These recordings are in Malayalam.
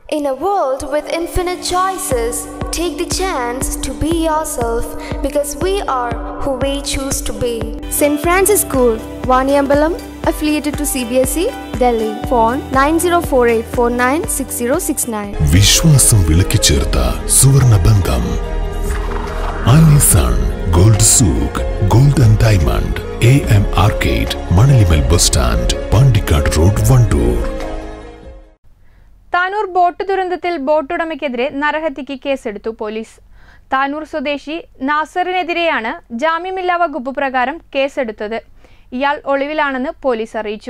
In a world with infinite choices, take the chance to be yourself because we are who we choose to be. St. Francis School, Vaniambalam, affiliated to CBSE, Delhi. Phone 9048496069. വിശ്വാസം വിളക്കിച്ചേർത്ത സുവർണ ബന്ധം Alison gold souk gold and diamond A M arcade മണലിമൽ bus stand Pandikkad road Wandoor Tanur boat ദുരന്തത്തിൽ ബോട്ടുടമയ്ക്കെതിരെ നരഹത്യക്ക് കേസെടുത്തു പോലീസ് താനൂർ സ്വദേശി നാസറിനെതിരെയാണ് ജാമ്യമില്ലാ വകുപ്പ് പ്രകാരം കേസെടുത്തത് ഇയാൾ ഒളിവിലാണെന്ന് പോലീസ് അറിയിച്ചു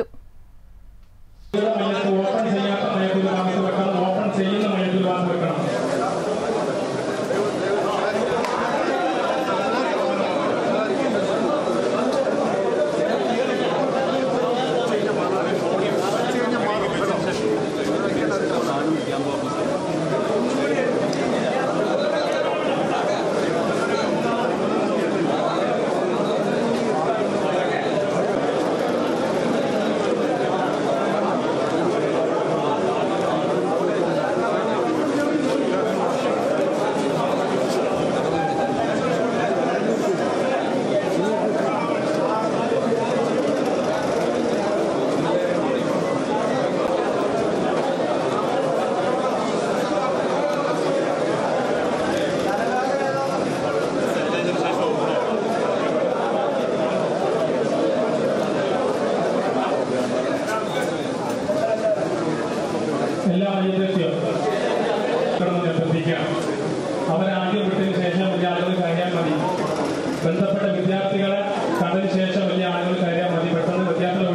എല്ലാ വൈദ്യുതിയും കിടന്ന് അഭ്യർത്ഥിക്കുക അവരെ ആദ്യം വിട്ടതിന് ശേഷം വലിയ ആളുകൾ കയറിയാൽ മതി ബന്ധപ്പെട്ട വിദ്യാർത്ഥികളെ കണ്ടതിന് ശേഷം വലിയ ആളുകൾ കയറിയാൽ മതി പെട്ടെന്ന് വിദ്യാർത്ഥികൾ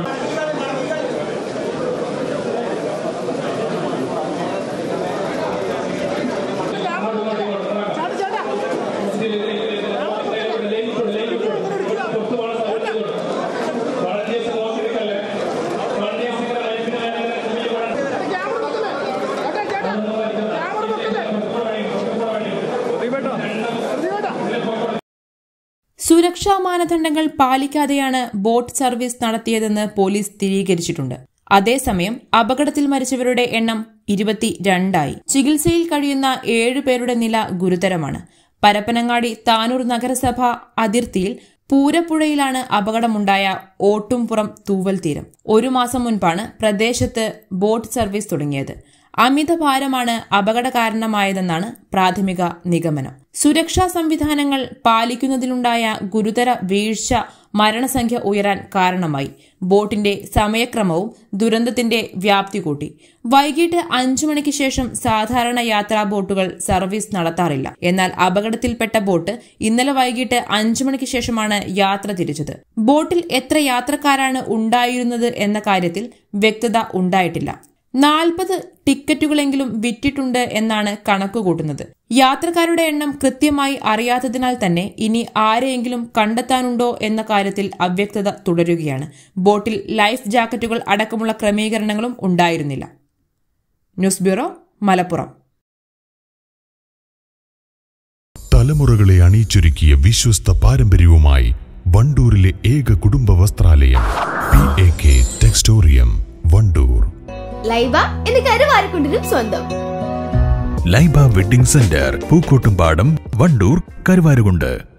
സുരക്ഷാ മാനദണ്ഡങ്ങൾ പാലിക്കാതെയാണ് ബോട്ട് സർവീസ് നടത്തിയതെന്ന് പോലീസ് സ്ഥിരീകരിച്ചിട്ടുണ്ട് അതേസമയം അപകടത്തിൽ മരിച്ചവരുടെ എണ്ണം ഇരുപത്തിരണ്ടായി ചികിത്സയിൽ കഴിയുന്ന ഏഴുപേരുടെ നില ഗുരുതരമാണ് പരപ്പനങ്ങാടി താനൂർ നഗരസഭ അതിർത്തിയിൽ പൂരപ്പുഴയിലാണ് അപകടമുണ്ടായ ഓട്ടുംപുറം തൂവൽ തീരം ഒരു മാസം മുൻപാണ് പ്രദേശത്ത് ബോട്ട് സർവീസ് തുടങ്ങിയത് അമിത ഭാരമാണ് അപകട കാരണമായതെന്നാണ് പ്രാഥമിക നിഗമനം സുരക്ഷാ സംവിധാനങ്ങൾ പാലിക്കുന്നതിലുണ്ടായ ഗുരുതര വീഴ്ച മരണസംഖ്യ ഉയരാൻ കാരണമായി ബോട്ടിന്റെ സമയക്രമവും ദുരന്തത്തിന്റെ വ്യാപ്തി കൂട്ടി വൈകിട്ട് അഞ്ചു മണിക്ക് ശേഷം സാധാരണ യാത്രാ ബോട്ടുകൾ സർവീസ് നടത്താറില്ല എന്നാൽ അപകടത്തിൽപ്പെട്ട ബോട്ട് ഇന്നലെ വൈകിട്ട് അഞ്ചു മണിക്ക് ശേഷമാണ് യാത്ര തിരിച്ചത് ബോട്ടിൽ എത്ര യാത്രക്കാരാണ് ഉണ്ടായിരുന്നത് എന്ന കാര്യത്തിൽ വ്യക്തത ഉണ്ടായിട്ടില്ല നാൽപ്പത് ടിക്കറ്റുകളെങ്കിലും വിറ്റിട്ടുണ്ട് എന്നാണ് കണക്കുകൂട്ടുന്നത് യാത്രക്കാരുടെ എണ്ണം കൃത്യമായി അറിയാത്തതിനാൽ തന്നെ ഇനി ആരെയെങ്കിലും കണ്ടെത്താനുണ്ടോ എന്ന കാര്യത്തിൽ അവ്യക്തത തുടരുകയാണ് ബോട്ടിൽ ലൈഫ് ജാക്കറ്റുകൾ അടക്കമുള്ള ക്രമീകരണങ്ങളും ഉണ്ടായിരുന്നില്ല ന്യൂസ് ബ്യൂറോ മലപ്പുറം തലമുറകളെ അണിയിച്ചൊരുക്കിയ വിശ്വസ്ത പാരമ്പര്യവുമായി വണ്ടൂരിലെ ഏക കുടുംബ വസ്ത്രാലയം P A K textorium Wandoor Laiba എന്ന് കരുവാരക്കുണ്ടിനും സ്വന്തം ലൈബ വെഡിംഗ് സെന്റർ പൂക്കോട്ടുംപാടം വണ്ടൂർ കരുവാരുകുണ്ട്